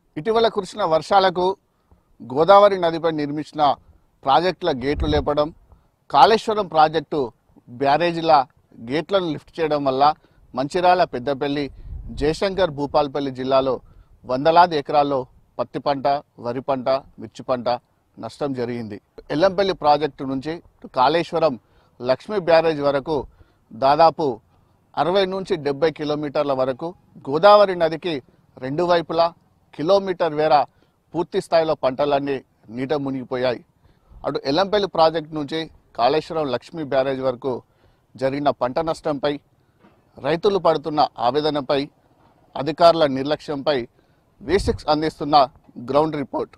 ఇటీవల కురిసిన వర్షాలకు గోదావరి నదిపై నిర్మించిన ప్రాజెక్టుల గేట్లు లేపడం కాళేశ్వరం ప్రాజెక్టు బ్యారేజీల గేట్లను లిఫ్ట్ చేయడం వల్ల మంచిర్యాల పెద్దపల్లి జయశంకర్ భూపాల్పల్లి జిల్లాలో వందలాది ఎకరాల్లో పత్తి పంట వరి పంట మిర్చి పంట నష్టం జరిగింది ఎల్లంపల్లి ప్రాజెక్టు నుంచి కాళేశ్వరం లక్ష్మీ బ్యారేజ్ వరకు దాదాపు అరవై నుంచి డెబ్బై కిలోమీటర్ల వరకు గోదావరి నదికి రెండు వైపులా కిలోమీటర్ వేర పూర్తి స్థాయిలో పంటలన్నీ నీట మునిగిపోయాయి అటు ఎల్లంపల్లి ప్రాజెక్టు నుంచి కాళేశ్వరం లక్ష్మీ బ్యారేజ్ వరకు జరిగిన పంట నష్టంపై రైతులు పడుతున్న ఆవేదనపై అధికారుల నిర్లక్ష్యంపై వి సిక్స్ అందిస్తున్న గ్రౌండ్ రిపోర్ట్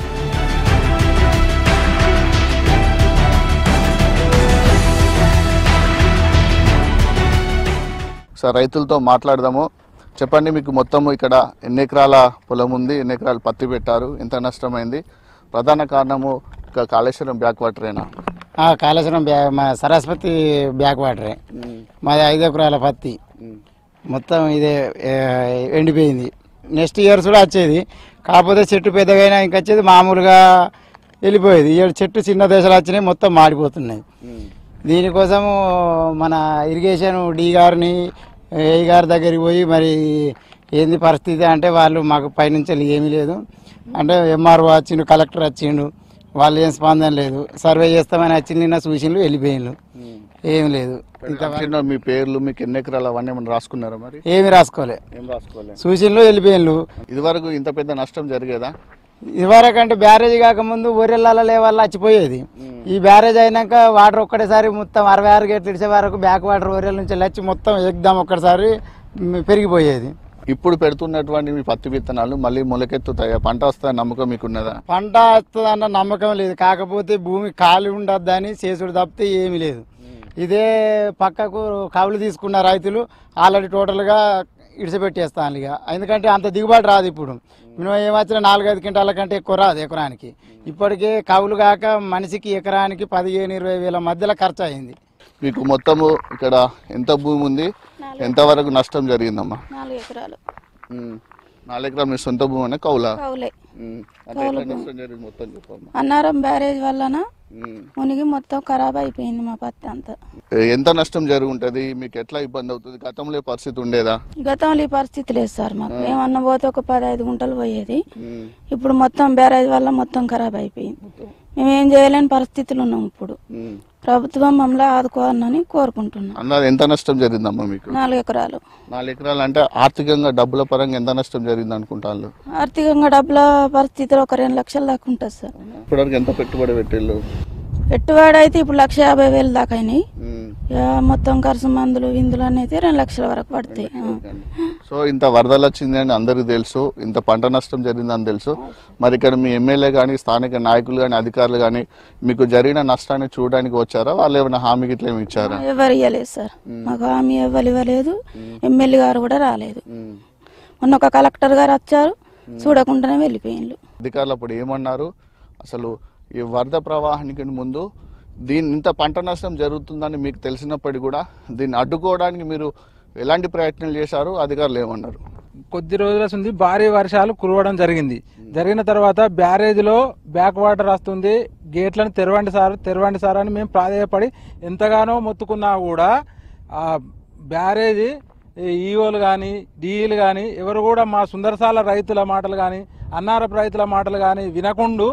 సార్ రైతులతో మాట్లాడదాము చెప్పండి మీకు మొత్తం ఇక్కడ ఎన్ని ఎకరాల పొలం ఉంది ఎన్ని ఎకరాలు పత్తి పెట్టారు ఎంత నష్టమైంది ప్రధాన కారణము ఇక కాళేశ్వరం బ్యాక్ వాటరేనా ఆ, కాళేశ్వరం బ్యా మా సరస్వతి బ్యాక్ వాటరే మాది ఐదు ఎకరాల పత్తి మొత్తం ఇదే ఏ, ఎండిపోయింది నెక్స్ట్ ఇయర్స్ కూడా వచ్చేది కాకపోతే చెట్టు పెద్దగైనా ఇంకా వచ్చేది మామూలుగా వెళ్ళిపోయేది ఈ చెట్టు చిన్న దశలు వచ్చినాయి మొత్తం మాడిపోతున్నాయి దీనికోసం మన ఇరిగేషన్ డి గారిని ఏ గారి దగ్గరికి పోయి మరి ఏంది పరిస్థితి అంటే వాళ్ళు మాకు పైనుంచి ఏమీ లేదు అంటే ఎంఆర్ఓ వచ్చిండు కలెక్టర్ వచ్చిండు వాళ్ళు ఏం స్పందన లేదు సర్వే చేస్తామని వచ్చింది నిన్న చూసిండ్రు వెళ్ళిపోయిండ్రు ఏం లేదు ఇంత చిన్న మీ పేర్లు మీకు ఎన్ని ఎకరాలు అవన్నీ ఏమైనా రాసుకున్నారా మరి ఏమి రాసుకోలే ఏం రాసుకోలేదు చూసిండ్రు వెళ్ళిపోయిండ్రు ఇదివరకు ఇంత పెద్ద నష్టం జరిగేదా ఇదివరకంటే బ్యారేజ్ కాకముందు ఒర్రెళ్ళ వల్ల వచ్చిపోయేది ఈ బ్యారేజ్ అయినాక వాటర్ ఒక్కటేసారి మొత్తం అరవై ఆరు గేట్లు ఇడిచే వరకు బ్యాక్ వాటర్ ఒర్రెల నుంచి వచ్చి మొత్తం ఎగ్దాం ఒక్కటిసారి మ్, పెరిగిపోయేది ఇప్పుడు పెడుతున్నటువంటి మీ పత్తి విత్తనాలు మళ్ళీ మొలకెత్తుతాయా పంట వస్తాయని నమ్మకం మీకున్నదా పంట వస్తుందన్న నమ్మకం లేదు కాకపోతే భూమి ఖాళీ ఉండొద్దని చేసుడు తప్పితే ఏమీ లేదు ఇదే పక్కకు కవులు తీసుకున్న రైతులు ఆల్రెడీ టోటల్గా ఇడిచిపెట్టేస్తాను ఇక ఎందుకంటే అంత దిగుబడి రాదు ఇప్పుడు మినిమం ఏమొచ్చినా నాలుగైదు క్వింటాల కంటే ఎక్కువ రాదు ఎకరానికి ఇప్పటికే కవులు కాక మనిషికి ఎకరానికి పదిహేను ఇరవై వేల మధ్యలో ఖర్చు అయింది మీకు మొత్తము ఇక్కడ ఎంత భూమి ఉంది ఎంత వరకు నష్టం జరిగిందమ్మా నాలుగు ఎకరాలు ఉమ్. నాలుగు ఎకరాలు మీ సొంత భూమి అనే కౌలా కౌలే ఉమ్. అంటే ఎట్లా నష్టం జరిగింది మొత్తం చెప్పమ్మా అన్నారం బ్యారేజ్ వలన ఉమ్. మునిగి మొత్తం ఖరాబ్ అయిపోయింది మా పత్తి అంతా ఎంత నష్టం జరిగి ఉంటుంది మీకు ఎట్లా ఇబ్బంది అవుతుంది గతంలో ఈ పరిస్థితి ఉండేదా గతంలో ఈ పరిస్థితి లేదు సార్ మాకు ఏమన్నా పోతే ఒక పదహైదు గుంటలు పోయేది ఉమ్. ఇప్పుడు మొత్తం బ్యారేజ్ వల్ల మొత్తం ఖరాబ్ అయిపోయింది మేము ఏం చేయలేని పరిస్థితులు ఉన్నాం ఇప్పుడు ఉమ్. ప్రభుత్వం మమ్మల్ని ఆదుకోవాలని కోరుకుంటున్నాం అన్నది ఎంత నష్టం జరిగిందమ్మా మీకు నాలుగు ఎకరాలు నాలుగు ఎకరాలు అంటే ఆర్థికంగా డబ్బుల పరంగా ఎంత నష్టం జరిగింది అనుకుంటాను ఆర్థికంగా డబ్బుల పరిస్థితులు ఒక రెండు లక్షల దాకా ఉంటుంది సార్ ఇప్పటివరకు ఎంత పెట్టుబడి పెట్టిళ్ళు పెట్టుబడి అయితే ఇప్పుడు లక్ష యాభై వేలు దాకా అయినాయి ఉమ్. ఇక మొత్తం ఖర్చు మందులు విందులు అన్నీ అయితే రెండు లక్షల వరకు పడతాయి ఆ. సో ఇంత వరదలు వచ్చింది అని అందరికీ తెలుసు ఇంత పంట నష్టం జరిగిందని తెలుసు మరి ఇక్కడ మీ ఎమ్మెల్యే కానీ స్థానిక నాయకులు కానీ అధికారులు కానీ మీకు జరిగిన నష్టాన్ని చూడడానికి వచ్చారా వాళ్ళు ఏమైనా హామీ గిట్ల ఏమి ఇచ్చారా ఎవరు ఇవ్వలేదు సార్ మాకు హామీ ఎవరు ఇవ్వలేదు ఎమ్మెల్యే గారు కూడా రాలేదు ఉమ్. మొన్న ఒక కలెక్టర్ గారు వచ్చారు చూడకుండానే వెళ్ళిపోయిండ్రు అధికారులు అప్పుడు ఏమన్నారు అసలు ఈ వరద ప్రవాహానికి ముందు దీని ఇంత పంట నష్టం జరుగుతుందని మీకు తెలిసినప్పటికీ కూడా దీన్ని అడ్డుకోవడానికి మీరు ఎలాంటి ప్రయత్నాలు చేశారు అధికారులు ఏమన్నారు కొద్ది రోజుల నుండి భారీ వర్షాలు కురవడం జరిగింది జరిగిన తర్వాత బ్యారేజ్లో బ్యాక్ వాటర్ వస్తుంది గేట్లను తెరవండి సార్ తెరవండి సార్ అని మేము ప్రాధేయపడి ఎంతగానో మొత్తుకున్నా కూడా ఆ బ్యారేజీ ఈఓలు కానీ డిఈలు కానీ ఎవరు కూడా మా సుందరసాల రైతుల మాటలు కానీ అన్నారపు రైతుల మాటలు కానీ వినకుండు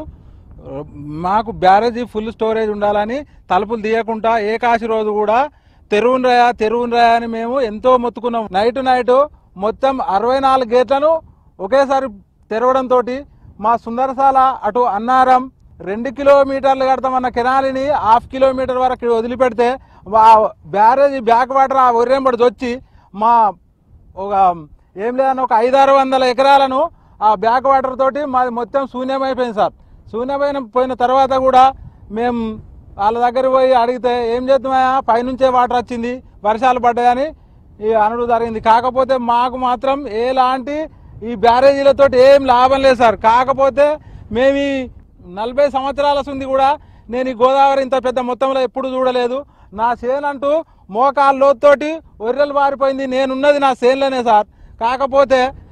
మాకు బ్యారేజీ ఫుల్ స్టోరేజ్ ఉండాలని తలుపులు తీయకుండా ఏకాశి రోజు కూడా తెరువునరాయా తెరువునరాయా అని మేము ఎంతో మొత్తుకున్నాం నైట్ నైట్ మొత్తం అరవై నాలుగు గేట్లను ఒకేసారి తెరవడంతో మా సుందరసాల అటు అన్నారం రెండు కిలోమీటర్లు కడతామన్న కెనాలిని హాఫ్ కిలోమీటర్ వరకు వదిలిపెడితే ఆ బ్యారేజీ బ్యాక్ వాటర్ ఆ ఒర్రెంబడి వచ్చి మా ఒక ఏం లేదన్న ఒక ఐదారు వందల ఎకరాలను ఆ బ్యాక్ వాటర్ తోటి మాది మొత్తం శూన్యమైపోయింది సార్ శూన్యమైన పోయిన తర్వాత కూడా మేము వాళ్ళ దగ్గర పోయి అడిగితే ఏం చేద్దామయ్యా పైనుంచే వాటర్ వచ్చింది వర్షాలు పడ్డాయని ఈ అనడు జరిగింది కాకపోతే మాకు మాత్రం ఎలాంటి ఈ బ్యారేజీలతో ఏం లాభం లేదు సార్ కాకపోతే మేము ఈ నలభై సంవత్సరాల సుంది కూడా నేను ఈ గోదావరి ఇంత పెద్ద మొత్తంలో ఎప్పుడు చూడలేదు నా చేను అంటూ మోకాళ్ళ లోతుతోటి ఒర్రెలు పారిపోయింది నేనున్నది నా చేనులోనే సార్ కాకపోతే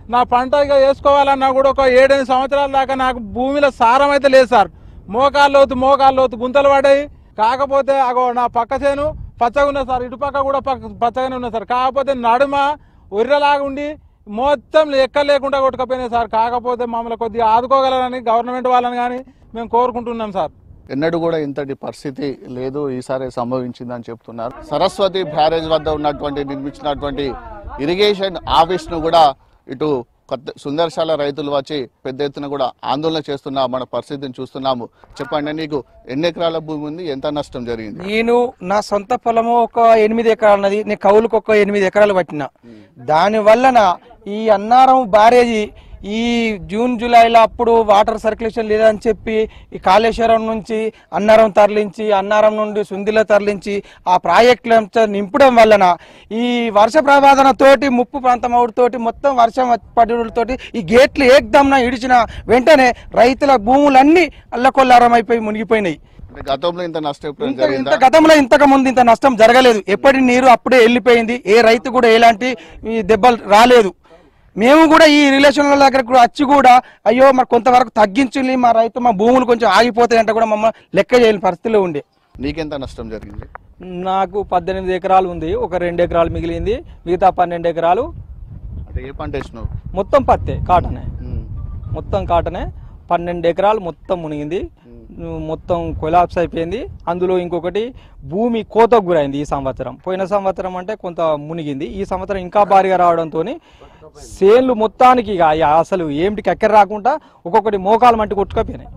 నా పంట ఇక వేసుకోవాలన్నా కూడా ఒక ఏడెనిమిది సంవత్సరాల దాకా నాకు భూమిలో సారం అయితే లేదు సార్ మోకాలు లోతు మోకాలు లోతు గుంతలు పడ్డాయి కాకపోతే అగో నా పక్క చేను పచ్చగా ఉన్నది సార్ ఇటు పక్క కూడా పక్క పచ్చగానే ఉన్నది సార్ కాకపోతే నడుమ ఒర్రెలాగా ఉండి మొత్తం ఎక్క లేకుండా కొట్టుకపోయినాయి సార్ కాకపోతే మమ్మల్ని కొద్దిగా ఆదుకోగలరని గవర్నమెంట్ వాళ్ళని కానీ మేము కోరుకుంటున్నాం సార్ ఎన్నడూ కూడా ఇంతటి పరిస్థితి లేదు ఈసారి సంభవించిందని చెప్తున్నారు సరస్వతి బ్యారేజ్ వద్ద ఉన్నటువంటి నిర్మించినటువంటి ఇరిగేషన్ ఆఫీస్ ను కూడా ఇటు కొత్త సుందరశాల రైతులు వచ్చి పెద్ద ఎత్తున కూడా ఆందోళన చేస్తున్న మన పరిస్థితిని చూస్తున్నాము చెప్పండి నీకు ఎన్ని ఎకరాల భూమి ఉంది ఎంత నష్టం జరిగింది నేను నా సొంత పొలము ఒక ఎనిమిది ఎకరాలు ఉన్నది నేను కౌలుకు ఒక ఎనిమిది ఎకరాలు పట్టిన దాని వలన ఈ అన్నారం బ్యారేజీ ఈ జూన్ జూలైలో అప్పుడు వాటర్ సర్క్యులేషన్ లేదని చెప్పి ఈ కాళేశ్వరం నుంచి అన్నారం తరలించి అన్నారం నుండి సుందిల తరలించి ఆ ప్రాజెక్టులంతా నింపడం వలన ఈ వర్ష ప్రవాదన తోటి ముప్పు ప్రాంతం తోటి మొత్తం వర్షం పడుతోటి ఈ గేట్లు ఏకదమ్న ఇడిచిన వెంటనే రైతుల భూములన్నీ అల్లకొల్లారం అయిపోయి మునిగిపోయినాయి అంటే గతంలో ఇంత నష్టం ఎప్పుడైనా ఇంత ఇంత జరిగిందా గతంలో ఇంతకు ముందు ఇంత నష్టం జరగలేదు ఎప్పటి నీరు అప్పుడే వెళ్ళిపోయింది ఏ రైతు కూడా ఎలాంటి ఈ దెబ్బలు రాలేదు మేము కూడా ఈ రిలేషన్ల దగ్గర కూడా వచ్చి కూడా అయ్యో మరి కొంతవరకు తగ్గించుని మా రైతు మా భూములు కొంచెం ఆగిపోతాయంటే కూడా మమ్మల్ని లెక్క చేయని పరిస్థితిలో ఉండే నీకెంత నష్టం జరిగింది నాకు పద్దెనిమిది ఎకరాలు ఉంది ఒక రెండు ఎకరాలు మిగిలింది మిగతా పన్నెండు ఎకరాలు అంటే ఏ పంట వేసినావు మొత్తం పత్తే కాటనే ఉమ్. మొత్తం కాటనే పన్నెండు ఎకరాలు మొత్తం మునిగింది మొత్తం కొలాప్స్ అయిపోయింది అందులో ఇంకొకటి భూమి కోతకు గురైంది ఈ సంవత్సరం పోయిన సంవత్సరం అంటే కొంత మునిగింది ఈ సంవత్సరం ఇంకా భారీగా రావడంతో సేన్లు మొత్తానికి ఇక ఇక అసలు ఏమిటికి ఎక్కడ రాకుండా ఒక్కొక్కటి మోకాలు మంటి కొట్టుకపోయినాయి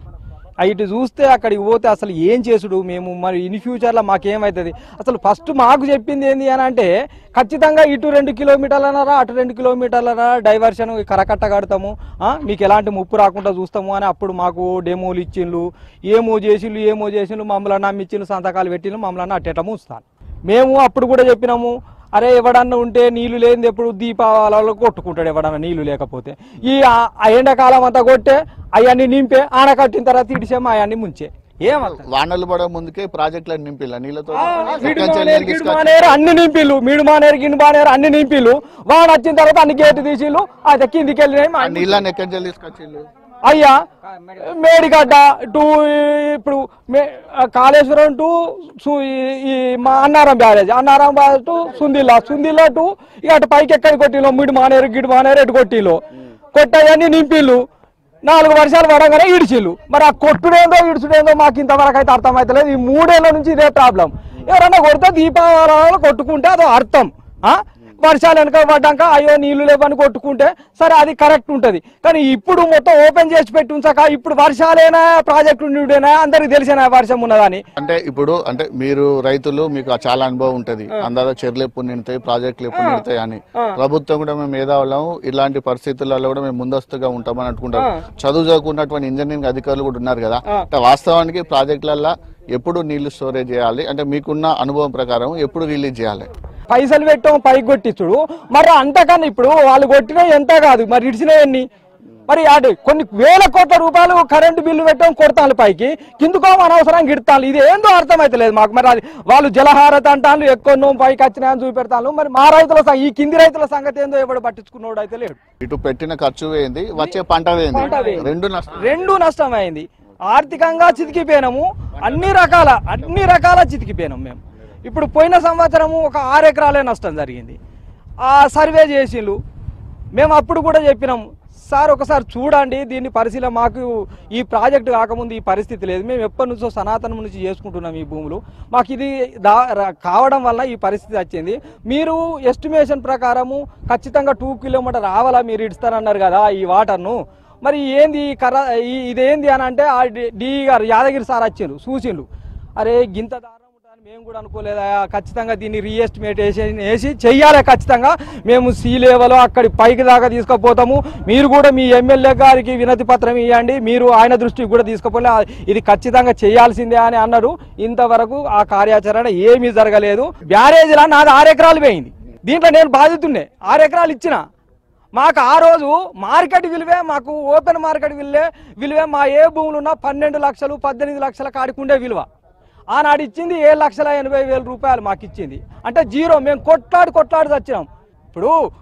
ఆ ఇటు చూస్తే అక్కడికి పోతే అసలు ఏం చేసుడు మేము మరి ఇన్ ఫ్యూచర్లో మాకేమవుతుంది అసలు ఫస్ట్ మాకు చెప్పింది ఏంది అని అంటే ఖచ్చితంగా ఇటు రెండు కిలోమీటర్లనరా అటు రెండు కిలోమీటర్లరా డైవర్షన్ కరకట్ట కడతాము ఆ, మీకు ఎలాంటి ముప్పు రాకుండా చూస్తాము అని అప్పుడు మాకు డెమోలు ఇచ్చిండ్రు ఏమో చేసిండ్రు ఏమో చేసిండ్రు మమ్మల్ని నమ్మిచ్చిండ్రు సంతకాలు పెట్టిండ్రు మమ్మల్ని అట్టేట మూస్తాను మేము అప్పుడు కూడా చెప్పినాము అరే ఎవడన్నా ఉంటే నీళ్లు లేనిది ఎప్పుడు దీపావళిలో కొట్టుకుంటాడు ఎవడన్నా నీళ్లు లేకపోతే ఈ ఆ- ఆ ఎండాకాలం అంతా కొట్టే అవన్నీ నింపే ఆన కట్టిన తర్వాత ఇడిసేమో అవన్నీ ముంచే ఏమంత వానలు పడే ముందుకే ప్రాజెక్టులను నింపిల్ల నీళ్ళతో మిడు ఎక్కడి నుంచి మానేరు, గిడు తీసుకొచ్చి- మానేరు అన్ని నింపిల్లు మీడు మానేరు గిడు మానేరు అన్ని నింపిల్లు వాడు వచ్చిన తర్వాత అన్ని గేటు తీసిల్లు అయితే కిందికి వెళ్ళినాయి ఆ నీళ్ళని ఎక్కడి నుంచి తీసుకొచ్చిళ్ళు అయ్యా మేడిగడ్డ టు ఇప్పుడు మే- కాళేశ్వరం టు సు- ఈ- ఈ మా Annaram barrage Annaram barrage to Sundilla Sundilla to ఇక అటు పైకి ఎక్కడి కొట్టిలో మిడి మానేరు గిడి మానేరు ఎటు కొట్టిలో కొట్టయ్యని నింపిల్లు నాలుగు వర్షాలు పడగానే ఇడిచిల్లు మరి ఆ కొట్టుడేందో ఇడుచుడేందో మాకు ఇంతవరకు అయితే అర్థమైతలేదు ఈ మూడేళ్ల నుంచి ఇదే ప్రాబ్లం ఎవరన్నా కొడితే దీపావళి కొట్టుకుంటే అదో అర్థం ఆ? వర్షాలు వెనక పడ్డాక అయ్యో నీళ్లు లేవని కొట్టుకుంటే సరే అది కరెక్ట్ ఉంటది కానీ ఇప్పుడు మొత్తం ఓపెన్ చేసి పెట్టి ఉంచాక ఇప్పుడు వర్షాలేనా ప్రాజెక్టు నిండేనా అందరికి తెలిసిన వర్షం ఉన్నదని అంటే ఇప్పుడు అంటే మీరు రైతులు మీకు చాలా అనుభవం ఉంటది అందాక చెర్లు ఎప్పుడు నిండుతాయి ప్రాజెక్టులు ఎప్పుడు నిండుతాయి అని ప్రభుత్వం కూడా మేము మేధావులం ఇలాంటి పరిస్థితులలో కూడా మేము ముందస్తుగా ఉంటామని అనుకుంటాం చదువు చదువుకున్నటువంటి ఇంజనీరింగ్ అధికారులు కూడా ఉన్నారు కదా అంటే వాస్తవానికి ప్రాజెక్టులలో ఎప్పుడు నీళ్లు స్టోరేజ్ చేయాలి అంటే మీకున్న అనుభవం ప్రకారం ఎప్పుడు రిలీజ్ చేయాలి పైసలు పెట్టాం పైకి కొట్టించుడు మరి అంతకన్నా ఇప్పుడు వాళ్ళు కొట్టినా ఎంత కాదు మరి ఇడిచిన ఎన్ని మరి అటు కొన్ని వేల కోట్ల రూపాయలు కరెంటు బిల్లు పెట్టాం కొడతాను పైకి కిందకో అనవసరంగా ఇడతాను ఇది ఏందో అర్థమైతలేదు మాకు మరి అది వాళ్ళు జలహారత అంటాను ఎక్కువ పైకి వచ్చినా అని చూపెడతాను మరి మా రైతుల సం- ఈ కింది రైతుల సంగతి ఏందో ఎవడు పట్టించుకున్నోడు అయితే లేడు ఇటు పెట్టిన ఖర్చు ఏంది వచ్చే పంట ఏంది పంట వేయింది. రెండు నష్టం రెండు నష్టమైంది ఆర్థికంగా చితికిపోయినాము అన్ని రకాల అన్ని రకాల చితికిపోయినాం మేము ఇప్పుడు పోయిన సంవత్సరము ఒక ఆరు ఎకరాలే నష్టం జరిగింది ఆ సర్వే చేసిండ్రు మేము అప్పుడు కూడా చెప్పినాం సార్ ఒకసారి చూడండి దీన్ని పరిశీలన మాకు ఈ ప్రాజెక్టు కాకముందు ఈ పరిస్థితి లేదు మేము ఎప్పటి నుంచో సనాతనం నుంచి చేసుకుంటున్నాం ఈ భూములు మాకు ఇది దా రా- కావడం వల్ల ఈ పరిస్థితి వచ్చింది మీరు ఎస్టిమేషన్ ప్రకారము ఖచ్చితంగా టూ కిలోమీటర్ రావాలా మీరు ఇడుస్తారన్నారు కదా ఈ వాటర్ను మరి ఏంది ఈ కర్ర ఈ- ఇదేంది అని అంటే ఆ డి- డి గారు యాదగిరి సార్ వచ్చిండ్రు చూసిండ్రు అరే గింత దారుణం ఉంటుందని మేము కూడా అనుకోలేదా ఖచ్చితంగా దీన్ని రీఎస్టిమేట్ వేసి వేసి చెయ్యాలి ఖచ్చితంగా మేము సీ లెవెల్ అక్కడి పైకి దాకా తీసుకుపోతాము మీరు కూడా మీ ఎమ్మెల్యే గారికి వినతి పత్రం ఇవ్వండి మీరు ఆయన దృష్టికి కూడా తీసుకుపోలే ఇది ఖచ్చితంగా చేయాల్సిందే అని అన్నారు ఇంతవరకు ఆ కార్యాచరణ ఏమీ జరగలేదు బ్యారేజ్లా నాది ఆరు ఎకరాలు పోయింది దీంట్లో నేను బాధితుండే ఆరు ఎకరాలు ఇచ్చిన మాకు ఆ రోజు మార్కెట్ విలువే మాకు ఓపెన్ మార్కెట్ విలువే విలువే మా ఏ భూములు ఉన్నా పన్నెండు లక్షలు పద్దెనిమిది లక్షల కాడికుండే విలువ ఆనాడు ఇచ్చింది ఏడు లక్షల ఎనభై వేల రూపాయలు మాకు ఇచ్చింది అంటే జీరో మేము కొట్లాడి కొట్లాడి చచ్చినాం ఇప్పుడు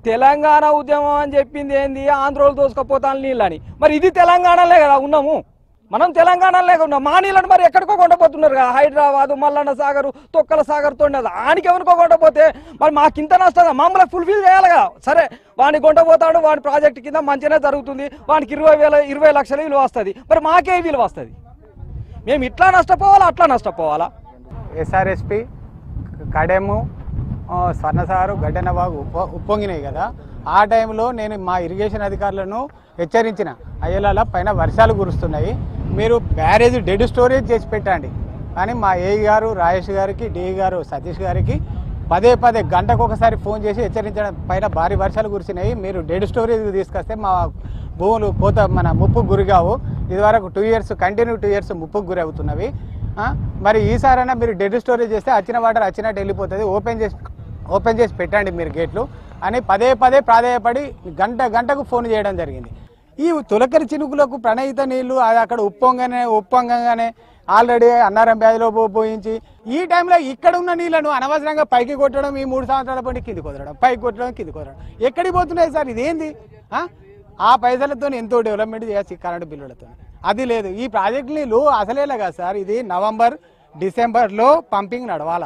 తెలంగాణ ఉద్యమం అని చెప్పింది ఏంది ఆంధ్రోలు దోసుకపోతాను నీళ్ళని మరి ఇది తెలంగాణలే కదా ఉన్నాము మనం తెలంగాణలో ఉన్నాం మా నీళ్ళని మరి ఎక్కడికో కొండపోతున్నారు కదా హైదరాబాద్ మల్లన్న సాగర్ తొక్కల సాగర్ తోండదు ఆనికి ఎవరికో కొండపోతే మరి మాకింత నష్టం మమ్మల్ని ఫుల్ఫిల్ చేయాలి కదా సరే వాడిని కొండపోతాడు వాడి ప్రాజెక్ట్ కింద మంచిగానే జరుగుతుంది వానికి ఇరవై వేల ఇరవై లక్షల విలువ వస్తుంది మరి మాకే విలువ వస్తుంది మేము ఇట్లా నష్టపోవాలా అట్లా నష్టపోవాలా ఎస్ఆర్ఎస్పి కడెము ఆ, స్వర్ణసారు గడ్డెనబాగు ఉప్ప ఉప్పొంగినాయి కదా ఆ టైంలో నేను మా ఇరిగేషన్ అధికారులను హెచ్చరించిన అయ్యేలాల పైన వర్షాలు కురుస్తున్నాయి మీరు బ్యారేజ్ డెడ్ స్టోరేజ్ చేసి పెట్టండి కానీ మా ఏఈ గారు రాజేష్ గారికి డిఈ గారు సతీష్ గారికి పదే పదే గంటకు ఒకసారి ఫోన్ చేసి హెచ్చరించడం పైన భారీ వర్షాలు కురిసినాయి మీరు డెడ్ స్టోరేజ్ తీసుకొస్తే మా భూములు కోత మన ముప్పుకు గురిగావు ఇదివరకు two years continue two years ముప్పుకు గురి అవుతున్నవి ఆ, మరి ఈసారైనా మీరు డెడ్ స్టోరేజ్ చేస్తే వచ్చిన వాటర్ వచ్చినట్టు వెళ్ళిపోతుంది ఓపెన్ చేసి ఓపెన్ చేసి పెట్టండి మీరు గేట్లు అని పదే పదే ప్రాధాయపడి గంట గంటకు ఫోన్ చేయడం జరిగింది ఈ తులకరి చినుకులకు ప్రణయిత నీళ్లు అది అక్కడ ఉప్పొంగనే ఉప్పొంగంగానే ఆల్రెడీ అన్నారం బ్యాధిలో పోయించి ఈ టైంలో ఇక్కడ ఉన్న నీళ్లను అనవసరంగా పైకి కొట్టడం ఈ మూడు సంవత్సరాల పండి కిందికి వదలడం పైకి కొట్టడం కిందికి వదలడం ఎక్కడికి పోతున్నాయి సార్ ఇదేంది ఆ? ఆ పైసలతో ఎంతో డెవలప్మెంట్ చేయొచ్చు ఈ కరెంటు బిల్లులతో అది లేదు ఈ ప్రాజెక్ట్ నీళ్ళు అసలేలా కదా సార్ ఇది నవంబర్ డిసెంబర్లో పంపింగ్ నడవాలా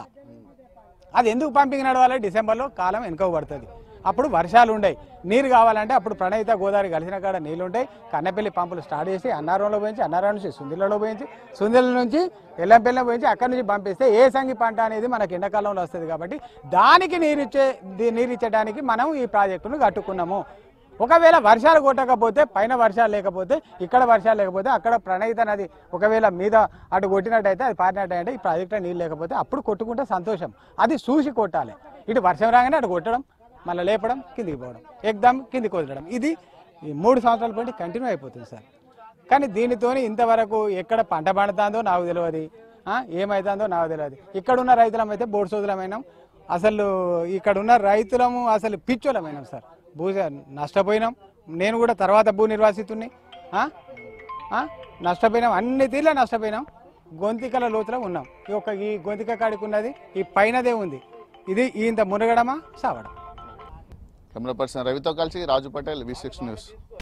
అది ఎందుకు పంపింగ్ నడవాలి డిసెంబర్లో కాలం వెనుక పడుతుంది అప్పుడు వర్షాలు ఉండయి నీరు కావాలంటే అప్పుడు ప్రణయిత గోదావరి కలిసిన కాడ నీళ్ళు ఉంటాయి కన్నెపల్లి పంపులు స్టార్ట్ చేసి అన్నారంలో పోయించి అన్నారం నుంచి సుందిలలో పోయించి సుందిల నుంచి ఎల్లంపల్లి పోయించి అక్కడి నుంచి పంపిస్తే ఏ సంగి పంట అనేది మనకి ఎండాకాలంలో వస్తుంది కాబట్టి దానికి నీరిచ్చే ది- నీరిచ్చడానికి మనం ఈ ప్రాజెక్టును కట్టుకున్నాము ఒకవేళ వర్షాలు కొట్టకపోతే పైన వర్షాలు లేకపోతే ఇక్కడ వర్షాలు లేకపోతే అక్కడ ప్రణయిత నది ఒకవేళ మీద అటు కొట్టినట్టయితే అది పారినట్టయితే ఈ ప్రాజెక్టులో నీళ్ళు లేకపోతే అప్పుడు కొట్టుకుంటే సంతోషం అది చూసి కొట్టాలి ఇటు వర్షం రాగానే అటు కొట్టడం మళ్ళీ లేపడం కిందికి పోవడం ఎగ్దాం కిందికి వదలడం ఇది ఈ మూడు సంవత్సరాల పాటు కంటిన్యూ అయిపోతుంది సార్ కానీ దీనితోని ఇంతవరకు ఎక్కడ పంట పండుతుందో నాకు తెలియదు ఆ, ఏమవుతుందో నాకు తెలియదు ఇక్కడ ఉన్న రైతులం అయితే బోర్డు సోదులమైనాం అసలు ఇక్కడ ఉన్న రైతులము అసలు పిచ్చోళమైనాం సార్ భూ నష్టపోయినాం నేను కూడా తర్వాత భూ నిర్వాసితుని ఆ? ఆ? నష్టపోయినాం అన్ని తీర్ల నష్టపోయినాం గొంతికల లోతులో ఉన్నాం ఈ ఒక ఈ గొంతిక కాడికి ఉన్నది ఈ పైనదే ఉంది ఇది ఇంత మునగడమా సావడం కెమెరా పర్సన్ రవితో కలిసి Raju Patel V six news